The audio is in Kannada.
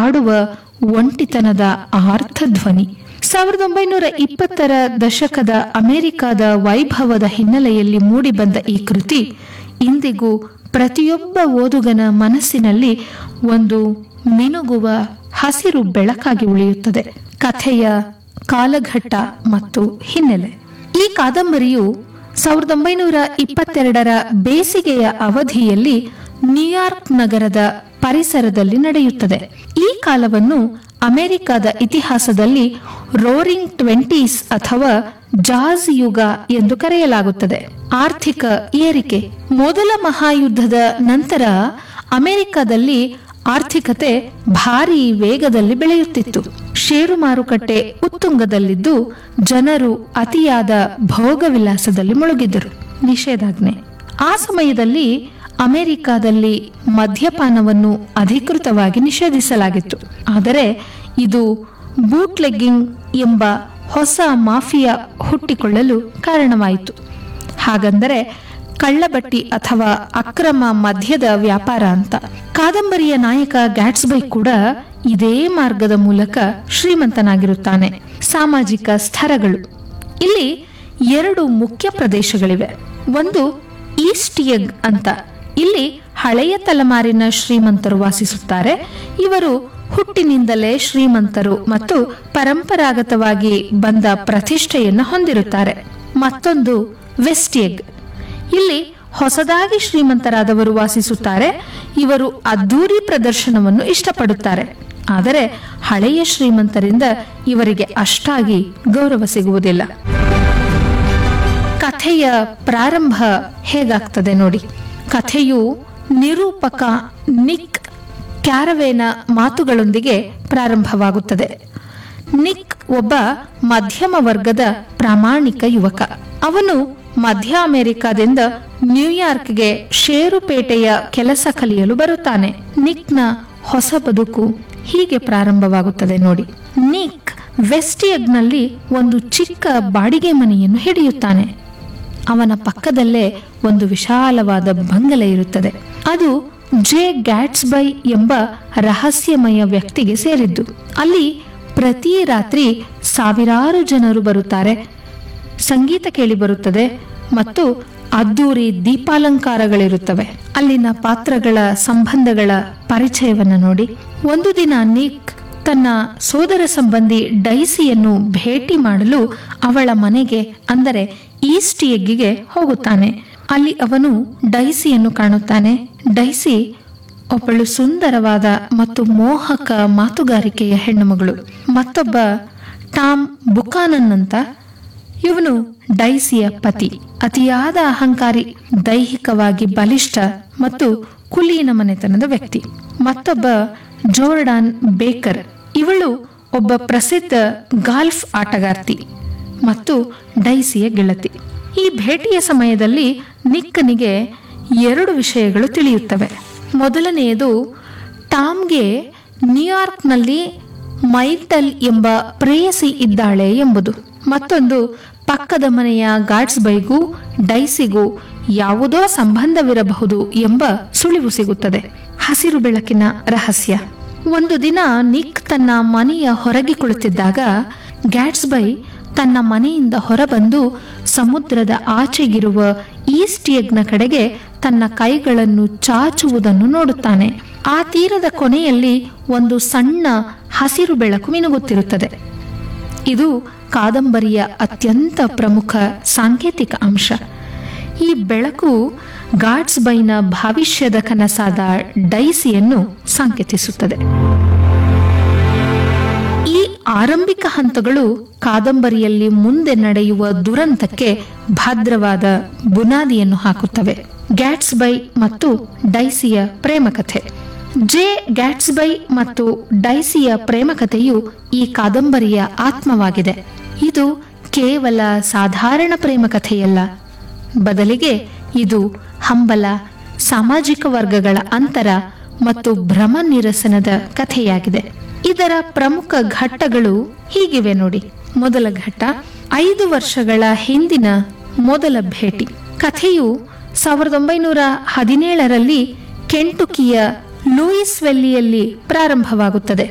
ಕಾಡುವ ಒಂಟಿತನದ ಆರ್ಥಧ್ವನಿ ಸಾವಿರದ ಒಂಬೈನೂರ ಇಪ್ಪತ್ತರ ದಶಕದ ಅಮೆರಿಕದ ವೈಭವದ ಹಿನ್ನೆಲೆಯಲ್ಲಿ ಮೂಡಿಬಂದ ಈ ಕೃತಿ ಇಂದಿಗೂ ಪ್ರತಿಯೊಬ್ಬ ಓದುಗನ ಮನಸ್ಸಿನಲ್ಲಿ ಒಂದು ಮಿನುಗುವ ಹಸಿರು ಬೆಳಕಾಗಿ ಉಳಿಯುತ್ತದೆ ಕಥೆಯ ಕಾಲಘಟ್ಟ ಮತ್ತು ಹಿನ್ನೆಲೆ ಈ ಕಾದಂಬರಿಯು ಸಾವಿರದ ಒಂಬೈನೂರ ಇಪ್ಪತ್ತೆರಡರ ಬೇಸಿಗೆಯ ಅವಧಿಯಲ್ಲಿ ನ್ಯೂಯಾರ್ಕ್ ನಗರದ ಪರಿಸರದಲ್ಲಿ ನಡೆಯುತ್ತದೆ ಈ ಕಾಲವನ್ನು ಅಮೆರಿಕದ ಇತಿಹಾಸದಲ್ಲಿ ರೋರಿಂಗ್ ಟ್ವೆಂಟೀಸ್ ಅಥವಾ ಜಾಜ್ ಯುಗ ಎಂದು ಕರೆಯಲಾಗುತ್ತದೆ ಆರ್ಥಿಕ ಏರಿಕೆ ಮೊದಲ ಮಹಾಯುದ್ಧದ ನಂತರ ಅಮೆರಿಕದಲ್ಲಿ ಆರ್ಥಿಕತೆ ಭಾರಿ ವೇಗದಲ್ಲಿ ಬೆಳೆಯುತ್ತಿತ್ತು ಷೇರು ಮಾರುಕಟ್ಟೆ ಉತ್ತುಂಗದಲ್ಲಿದ್ದು ಜನರು ಅತಿಯಾದ ಭೋಗವಿಲಾಸದಲ್ಲಿ ಮುಳುಗಿದ್ದರು ನಿಷೇಧಾಜ್ಞೆ ಆ ಸಮಯದಲ್ಲಿ ಅಮೆರಿಕದಲ್ಲಿ ಮದ್ಯಪಾನವನ್ನು ಅಧಿಕೃತವಾಗಿ ನಿಷೇಧಿಸಲಾಗಿತ್ತು ಆದರೆ ಇದು ಬೂಟ್ಲೆಗ್ಗಿಂಗ್ ಎಂಬ ಹೊಸ ಮಾಫಿಯಾ ಹುಟ್ಟಿಕೊಳ್ಳಲು ಕಾರಣವಾಯಿತು ಹಾಗಂದರೆ ಕಳ್ಳಬಟ್ಟಿ ಅಥವಾ ಅಕ್ರಮ ಮದ್ಯದ ವ್ಯಾಪಾರ ಅಂತ ಕಾದಂಬರಿಯ ನಾಯಕ ಗ್ಯಾಟ್ಸ್ಬೈ ಕೂಡ ಇದೇ ಮಾರ್ಗದ ಮೂಲಕ ಶ್ರೀಮಂತನಾಗಿರುತ್ತಾನೆ ಸಾಮಾಜಿಕ ಸ್ತರಗಳು ಇಲ್ಲಿ ಎರಡು ಮುಖ್ಯ ಪ್ರದೇಶಗಳಿವೆ ಒಂದು ಈಸ್ಟ್ ಎಗ್ ಅಂತ ಇಲ್ಲಿ ಹಳೆಯ ತಲೆಮಾರಿನ ಶ್ರೀಮಂತರು ವಾಸಿಸುತ್ತಾರೆ ಇವರು ಹುಟ್ಟಿನಿಂದಲೇ ಶ್ರೀಮಂತರು ಮತ್ತು ಪರಂಪರಾಗತವಾಗಿ ಬಂದ ಪ್ರತಿಷ್ಠೆಯನ್ನು ಹೊಂದಿರುತ್ತಾರೆ ಮತ್ತೊಂದು ವೆಸ್ಟ್ ಎಗ್ ಇಲ್ಲಿ ಹೊಸದಾಗಿ ಶ್ರೀಮಂತರಾದವರು ವಾಸಿಸುತ್ತಾರೆ ಇವರು ಅದ್ದೂರಿ ಪ್ರದರ್ಶನವನ್ನು ಇಷ್ಟಪಡುತ್ತಾರೆ ಆದರೆ ಹಳೆಯ ಶ್ರೀಮಂತರಿಂದ ಇವರಿಗೆ ಅಷ್ಟಾಗಿ ಗೌರವ ಸಿಗುವುದಿಲ್ಲ ಕಥೆಯ ಪ್ರಾರಂಭ ಹೇಗಾಗ್ತದೆ ನೋಡಿ ಕಥೆಯು ನಿರೂಪಕ ನಿಕ್ ಕ್ಯಾರವೇನ ಮಾತುಗಳೊಂದಿಗೆ ಪ್ರಾರಂಭವಾಗುತ್ತದೆ ನಿಕ್ ಒಬ್ಬ ಮಧ್ಯಮ ವರ್ಗದ ಪ್ರಾಮಾಣಿಕ ಯುವಕ ಅವನು ಮಧ್ಯ ಅಮೆರಿಕಾದಿಂದ ನ್ಯೂಯಾರ್ಕ್ಗೆ ಷೇರುಪೇಟೆಯ ಕೆಲಸ ಕಲಿಯಲು ಬರುತ್ತಾನೆ ನಿಕ್ನ ಹೊಸ ಬದುಕು ಹೀಗೆ ಪ್ರಾರಂಭವಾಗುತ್ತದೆ ನೋಡಿ ನಿಕ್ ವೆಸ್ಟಿಯಗ್ನಲ್ಲಿ ಒಂದು ಚಿಕ್ಕ ಬಾಡಿಗೆ ಮನೆಯನ್ನು ಹಿಡಿಯುತ್ತಾನೆ ಅವನ ಪಕ್ಕದಲ್ಲೇ ಒಂದು ವಿಶಾಲವಾದ ಬಂಗಲೆ ಇರುತ್ತದೆ ಅದು ಜೆ ಗ್ಯಾಟ್ಸ್ಬೈ ಎಂಬ ರಹಸ್ಯಮಯ ವ್ಯಕ್ತಿಗೆ ಸೇರಿದ್ದು ಅಲ್ಲಿ ಪ್ರತಿ ರಾತ್ರಿ ಸಾವಿರಾರು ಜನರು ಬರುತ್ತಾರೆ ಸಂಗೀತ ಕೇಳಿ ಬರುತ್ತದೆ ಮತ್ತು ಅದ್ದೂರಿ ದೀಪಾಲಂಕಾರಗಳಿರುತ್ತವೆ ಅಲ್ಲಿನ ಪಾತ್ರಗಳ ಸಂಬಂಧಗಳ ಪರಿಚಯವನ್ನು ನೋಡಿ ಒಂದು ದಿನ ನಿಕ್ ತನ್ನ ಸೋದರ ಸಂಬಂಧಿ ಡೈಸಿಯನ್ನು ಭೇಟಿ ಮಾಡಲು ಅವಳ ಮನೆಗೆ ಅಂದರೆ ಈಸ್ಟ್ ಎಗ್ಗಿಗೆ ಹೋಗುತ್ತಾನೆ ಅಲ್ಲಿ ಅವನು ಡೈಸಿಯನ್ನು ಕಾಣುತ್ತಾನೆ ಡೈಸಿ ಒಬ್ಬಳು ಸುಂದರವಾದ ಮತ್ತು ಮೋಹಕ ಮಾತುಗಾರಿಕೆಯ ಹೆಣ್ಣುಮಗಳು ಮತ್ತೊಬ್ಬ ಟಾಮ್ ಬುಕಾನನ್ ಅಂತ ಇವನು ಡೈಸಿಯ ಪತಿ ಅತಿಯಾದ ಅಹಂಕಾರಿ ದೈಹಿಕವಾಗಿ ಬಲಿಷ್ಠ ಮತ್ತು ಕುಲೀನ ಮನೆತನದ ವ್ಯಕ್ತಿ ಮತ್ತೊಬ್ಬ ಜೋರ್ಡಾನ್ ಬೇಕರ್ ಇವಳು ಒಬ್ಬ ಪ್ರಸಿದ್ಧ ಗಾಲ್ಫ್ ಆಟಗಾರ್ತಿ ಮತ್ತು ಡೈಸಿಯ ಗೆಳತಿ ಈ ಭೇಟಿಯ ಸಮಯದಲ್ಲಿ ನಿಕ್ಕನಿಗೆ ಎರಡು ವಿಷಯಗಳು ತಿಳಿಯುತ್ತವೆ ಮೊದಲನೆಯದು ಟಾಮ್ಗೆ ನ್ಯೂಯಾರ್ಕ್ನಲ್ಲಿ ಮೈಟಲ್ ಎಂಬ ಪ್ರೇಯಸಿ ಇದ್ದಾಳೆ ಎಂಬುದು ಮತ್ತೊಂದು ಪಕ್ಕದ ಮನೆಯ ಗಾಡ್ಸ್ಬೈಗೂ ಡೈಸಿಗೂ ಯಾವುದೋ ಸಂಬಂಧವಿರಬಹುದು ಎಂಬ ಸುಳಿವು ಸಿಗುತ್ತದೆ ಹಸಿರು ಬೆಳಕಿನ ರಹಸ್ಯ ಒಂದು ದಿನ ನಿಕ್ ತನ್ನ ಮನೆಯ ಹೊರಗೆ ಕುಳಿತಿದ್ದಾಗ ಗ್ಯಾಟ್ಸ್ಬೈ ತನ್ನ ಮನೆಯಿಂದ ಹೊರಬಂದು ಸಮುದ್ರದ ಆಚೆಗಿರುವ ಈಸ್ಟ್ ಎಗ್ನ ಕಡೆಗೆ ತನ್ನ ಕೈಗಳನ್ನು ಚಾಚುವುದನ್ನು ನೋಡುತ್ತಾನೆ ಆ ತೀರದ ಕೊನೆಯಲ್ಲಿ ಒಂದು ಸಣ್ಣ ಹಸಿರು ಬೆಳಕು ಮಿನುಗುತ್ತಿರುತ್ತದೆ ಇದು ಕಾದಂಬರಿಯ ಅತ್ಯಂತ ಪ್ರಮುಖ ಸಾಂಕೇತಿಕ ಅಂಶ ಈ ಬೆಳಕು ಗಾಡ್ಸ್ ಬೈನ ಭವಿಷ್ಯದ ಕನಸಾದ ಡೈಸಿಯನ್ನು ಸಂಕೇತಿಸುತ್ತದೆ ಈ ಆರಂಭಿಕ ಹಂತಗಳು ಕಾದಂಬರಿಯಲ್ಲಿ ಮುಂದೆ ನಡೆಯುವ ದುರಂತಕ್ಕೆ ಭದ್ರವಾದ ಬುನಾದಿಯನ್ನು ಹಾಕುತ್ತವೆ ಗ್ಯಾಟ್ಸ್ಬೈ ಮತ್ತು ಡೈಸಿಯ ಪ್ರೇಮಕಥೆ ಜೆ ಗ್ಯಾಟ್ಸ್ಬೈ ಮತ್ತು ಡೈಸಿಯ ಪ್ರೇಮಕಥೆಯು ಈ ಕಾದಂಬರಿಯ ಆತ್ಮವಾಗಿದೆ ಇದು ಕೇವಲ ಸಾಧಾರಣ ಪ್ರೇಮಕಥೆಯಲ್ಲ ಬದಲಿಗೆ ಇದು ಹಂಬಲ ಸಾಮಾಜಿಕ ವರ್ಗಗಳ ಅಂತರ ಮತ್ತು ಭ್ರಮ ನಿರಸನದ ಕಥೆಯಾಗಿದೆ ಇದರ ಪ್ರಮುಖ ಘಟ್ಟಗಳು ಹೀಗಿವೆ ನೋಡಿ ಮೊದಲ ಘಟ್ಟ ಐದು ವರ್ಷಗಳ ಹಿಂದಿನ ಮೊದಲ ಭೇಟಿ ಕಥೆಯು ಸಾವಿರದ ಒಂಬೈನೂರ ಹದಿನೇಳರಲ್ಲಿ ಕೆಂಟುಕಿಯ ಲೂಯಿಸ್ ವೆಲ್ಲಿಯಲ್ಲಿ ಪ್ರಾರಂಭವಾಗುತ್ತದೆ